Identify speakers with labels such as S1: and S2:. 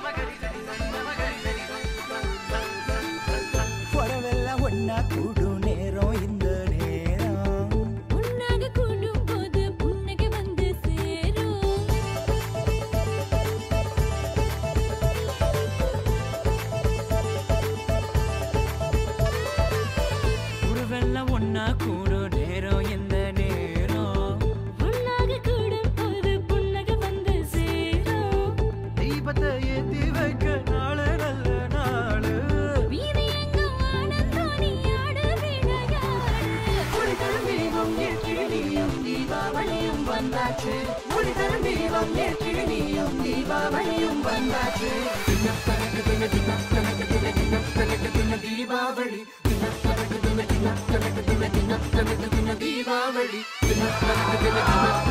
S1: உறவெல்லாம் ஒன்னா கூடும் நேரம் இந்த நேரம்
S2: உன்னாக கூடும் போது புன்னகை வந்து சேரும்
S1: உறவெல்லாம் ஒன்னா கூடும் நேரம் இந்த நேரம்
S2: உன்னாக கூடும் போது புன்னகை வந்து சேரும்
S1: தீபத்தை ஏத்தி வைக்க நாளு நல்ல நாளு
S2: வீதி எங்கும் ஆனந்தம் நீ ஆடு விளையாடு
S1: முடிதரும் தீபம் ஏற்றினியும் தீபாவளியும் வந்தாச்சு முடிதரும் தீபம் ஏற்றினியும் தீபாவளியும் வந்தாச்சு தினத்தனக்கு தின தினத்தனக்கு தின தினத்தனக்கு தின தீபாவளி தினத்தனக்கு தின தினத்தனக்கு தின தினத்தனக்கு தின தீபாவளி தினத்தனக்கு தின தின